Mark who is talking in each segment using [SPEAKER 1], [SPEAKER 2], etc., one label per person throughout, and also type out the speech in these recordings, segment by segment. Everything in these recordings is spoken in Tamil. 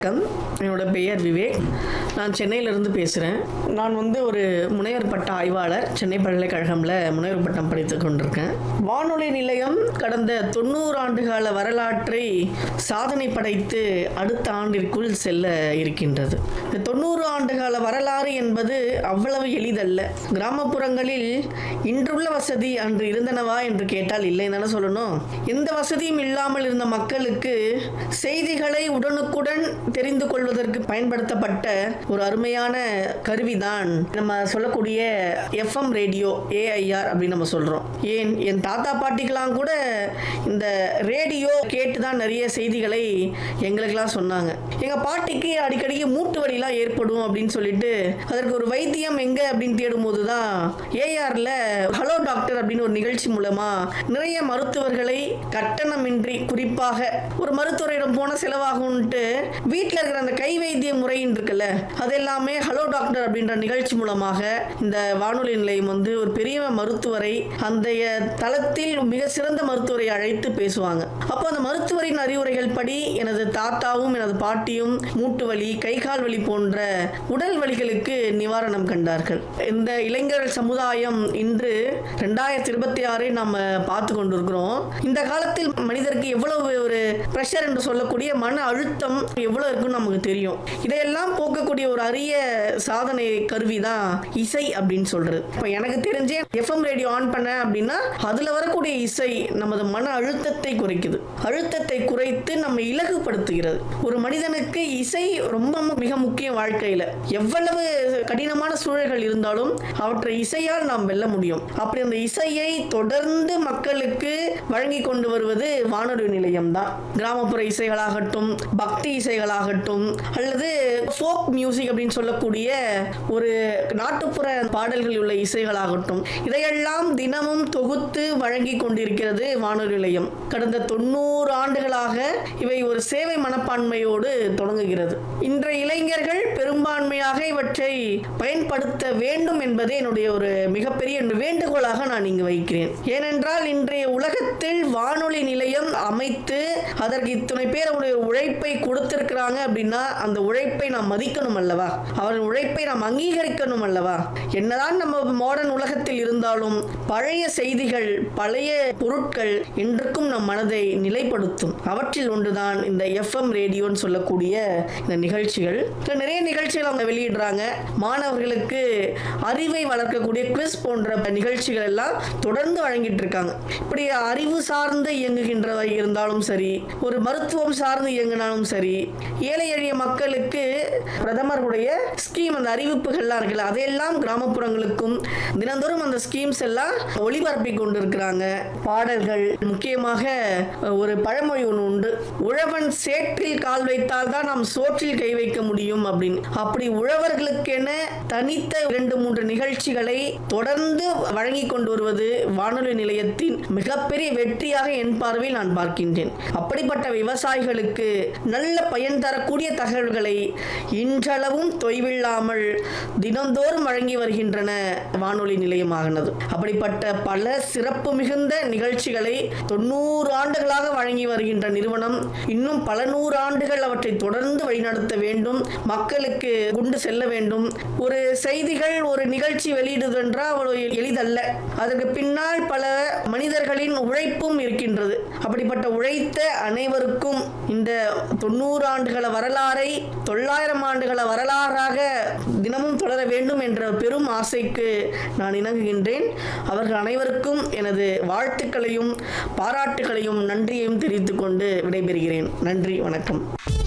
[SPEAKER 1] வணக்கம் என்னோட பெயர் விவேக் நான் சென்னையிலிருந்து பேசுகிறேன் நான் வந்து ஒரு முனைவர் பட்ட ஆய்வாளர் சென்னை பல்கலைக்கழகம்ல முனைவர் பட்டம் படித்து கொண்டிருக்கேன் வானொலி நிலையம் கடந்த தொண்ணூறு ஆண்டுகால வரலாற்றை சாதனை படைத்து அடுத்த ஆண்டிற்குள் செல்ல இருக்கின்றது இந்த தொண்ணூறு ஆண்டுகால வரலாறு என்பது அவ்வளவு எளிதல்ல கிராமப்புறங்களில் இன்றுள்ள வசதி அன்று இருந்தனவா என்று கேட்டால் இல்லை தானே சொல்லணும் எந்த வசதியும் இல்லாமல் இருந்த மக்களுக்கு செய்திகளை உடனுக்குடன் தெரிந்து கொள்வதற்கு பயன்படுத்தப்பட்ட ஒரு அருமையான கருவிதான் நம்ம சொல்லக்கூடிய எஃப்எம் ரேடியோ ஏஐஆர் அப்படின்னு நம்ம சொல்றோம் ஏன் என் தாத்தா பாட்டிக்கெல்லாம் கூட இந்த ரேடியோ கேட்டு தான் நிறைய செய்திகளை எங்களுக்கெல்லாம் சொன்னாங்க எங்க பாட்டிக்கு அடிக்கடிக்கு மூட்டு வலிலாம் ஏற்படும் அப்படின்னு சொல்லிட்டு அதற்கு ஒரு வைத்தியம் எங்க அப்படின்னு தேடும்போது தான் ஏஆர்ல ஹலோ டாக்டர் அப்படின்னு ஒரு நிகழ்ச்சி மூலமா நிறைய மருத்துவர்களை கட்டணமின்றி குறிப்பாக ஒரு மருத்துவரிடம் போன செலவாகும்ட்டு வீட்டில் இருக்கிற அந்த கை வைத்திய முறைன்னு இருக்குல்ல அது எல்லாமே ஹலோ டாக்டர் அப்படின்ற நிகழ்ச்சி மூலமாக இந்த வானொலி நிலையம் வந்து ஒரு பெரிய மருத்துவரை அந்த தளத்தில் மிக சிறந்த மருத்துவரை அழைத்து பேசுவாங்க அப்போ அந்த மருத்துவரின் அறிவுரைகள் படி எனது தாத்தாவும் எனது பாட்டியும் மூட்டு வலி கை கால் வலி போன்ற உடல் வலிகளுக்கு நிவாரணம் கண்டார்கள் இந்த இளைஞர் சமுதாயம் இன்று ரெண்டாயிரத்தி இருபத்தி ஆறை நம்ம பார்த்து கொண்டிருக்கிறோம் இந்த காலத்தில் மனிதருக்கு எவ்வளவு ஒரு ப்ரெஷர் என்று சொல்லக்கூடிய மன அழுத்தம் எவ்வளவு இருக்குன்னு நமக்கு தெரியும் இதையெல்லாம் போக்கக்கூடிய ஒரு அரிய சாதனை கருவி தான் இசை அப்படின்னு சொல்றது இப்போ எனக்கு தெரிஞ்சே எஃப்எம் ரேடியோ ஆன் பண்ண அப்படின்னா அதுல வரக்கூடிய இசை நமது மன அழுத்தத்தை குறைக்குது அழுத்தத்தை குறைத்து நம்ம இலகுபடுத்துகிறது ஒரு மனிதனுக்கு இசை ரொம்ப மிக முக்கியம் வாழ்க்கையில எவ்வளவு கடினமான சூழல்கள் இருந்தாலும் அவற்றை இசையால் நாம் வெல்ல முடியும் அப்படி அந்த இசையை தொடர்ந்து மக்களுக்கு வழங்கி கொண்டு வருவது வானொலி நிலையம் தான் கிராமப்புற இசைகளாகட்டும் பக்தி இசைகளாகட்டும் அல்லது ஃபோக் மியூசிக் அப்படின்னு சொல்லக்கூடிய ஒரு நாட்டுப்புற பாடல்கள் உள்ள இசைகளாகட்டும் இதையெல்லாம் தினமும் தொகுத்து வழங்கி கொண்டிருக்கிறது வானொலி நிலையம் கடந்த தொண்ணூறு ஆண்டுகளாக இவை ஒரு சேவை மனப்பான்மையோடு தொடங்குகிறது இன்றைய இளைஞர்கள் பெரும்பான்மையாக இவற்றை பயன்படுத்த வேண்டும் என்பதே என்னுடைய ஒரு மிகப்பெரிய வேண்டுகோளாக நான் இங்கு வைக்கிறேன் ஏனென்றால் இன்றைய உலகத்தில் வானொலி நிலையம் அமைத்து அதற்கு இத்தனை பேர் அவருடைய உழைப்பை கொடுத்திருக்கிறாங்க அப்படின்னா அந்த உழைப்பை நாம் மதிக்கணும் அல்லவா அவரின் உழைப்பை நாம் அங்கீகரிக்கணும் அல்லவா என்னதான் நம்ம மாடர்ன் உலகத்தில் இருந்தாலும் பழைய செய்திகள் பழைய பொருட்கள் இன்றுக்கும் நம் மனதை நிலைப்படுத்தும் அவற்றில் ஒன்றுதான் இந்த எஃப்எம் ரேடியோன்னு சொல்லக்கூடிய இந்த நிகழ்ச்சிகள் இதுல நிறைய நிகழ்ச்சிகள் அவங்க வெளியிடுறாங்க மாணவர்களுக்கு அறிவை வளர்க்கக்கூடிய குவிஸ் போன்ற நிகழ்ச்சிகள் எல்லாம் தொடர்ந்து வழங்கிட்டு இருக்காங்க இப்படி அறிவு சார்ந்து இயங்குகின்றவை இருந்தாலும் சரி ஒரு மருத்துவம் சார்ந்து இயங்கினாலும் சரி ஏழை எளிய மக்களுக்கு பிரதமருடைய ஸ்கீம் அந்த அறிவிப்புகள்லாம் இருக்குல்ல அதையெல்லாம் கிராமப்புறங்களுக்கும் தினந்தோறும் அந்த ஸ்கீம்ஸ் எல்லாம் ஒளிபரப்பி கொண்டிருக்கிறாங்க பாடல்கள் முக்கியமாக ஒரு பழமொழி ஒன்று உண்டு உழவன் சேற்றில் கால் வைத்தால் தான் நாம் சோற்றில் கை வைக்க முடியும் அப்படின்னு அப்படி உழவர்களுக்கென தனித்த இரண்டு மூன்று நிகழ்ச்சிகளை தொடர்ந்து வழங்கி கொண்டு வருவது வானொலி நிலையத்தின் மிகப்பெரிய வெற்றியாக என் பார்வையில் நான் பார்க்கின்றேன் அப்படிப்பட்ட விவசாயிகளுக்கு நல்ல பயன் தரக்கூடிய தகவல்களை இன்றளவும் தொய்வில்லாமல் தினந்தோறும் வழங்கி வருகின்றன வானொலி நிலையமாகினது அப்படிப்பட்ட பல சிறப்பு மிகுந்த நிகழ்ச்சிகளை தொண்ணூறு ஆண்டுகளாக வழங்கி வருகின்ற நிறுவனம் இன்னும் பல நூறு ஆண்டுகள் அவற்றை தொடர்ந்து வழிநடத்த வேண்டும் மக்களுக்கு கொண்டு செல்ல வேண்டும் ஒரு செய்திகள் ஒரு நிகழ்ச்சி வெளியிடுதென்றால் அவ்வளவு எளிதல்ல அதற்கு பின்னால் பல மனிதர்களின் உழைப்பும் இருக்கின்றது அப்படிப்பட்ட உழைத்த அனைவருக்கும் இந்த தொண்ணூறு ஆண்டுகள வரலாறை தொள்ளாயிரம் ஆண்டுகள வரலாறாக தினமும் தொடர வேண்டும் என்ற பெரும் ஆசைக்கு நான் இணங்குகின்றேன் அவர்கள் அனைவருக்கும் எனது வாழ்த்துக்களையும் பாராட்டுகளையும் நன்றியையும் தெரிவித்துக் கொண்டு விடைபெறுகிறேன் நன்றி வணக்கம்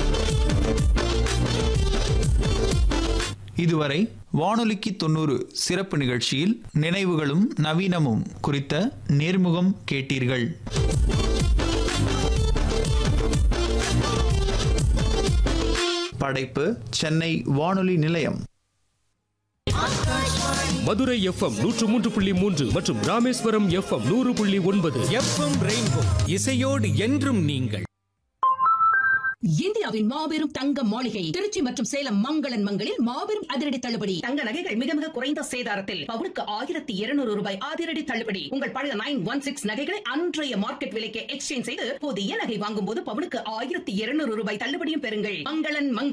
[SPEAKER 2] இதுவரை வானொலிக்கு தொண்ணூறு சிறப்பு நிகழ்ச்சியில் நினைவுகளும் நவீனமும் குறித்த நேர்முகம் கேட்டீர்கள் படைப்பு சென்னை வானொலி நிலையம்
[SPEAKER 3] மதுரை எஃப்எம் நூற்று மூன்று புள்ளி மூன்று மற்றும் ராமேஸ்வரம் எஃப்எம் நூறு புள்ளி ஒன்பது
[SPEAKER 4] எஃப்எம் ரெயின்போ இசையோடு என்றும் நீங்கள் இந்தியாவின் மாபெரும் தங்க மாளிகை திருச்சி மற்றும் சேலம் மங்களன் மங்களில் மாபெரும் அதிரடி தள்ளுபடி தங்க நகைகள் மிக மிக குறைந்த சேதாரத்தில் பவுனுக்கு ஆயிரத்தி இருநூறு ரூபாய் அதிரடி தள்ளுபடி உங்கள் பழைய நைன் ஒன் சிக்ஸ் நகைகளை அன்றைய மார்க்கெட் விலைக்கு எக்ஸ்சேஞ்ச் செய்து புதிய நகை வாங்கும் போது பவுனுக்கு ஆயிரத்தி இருநூறு ரூபாய் தள்ளுபடியும் பெறுங்கள் மங்களன் மங்கள்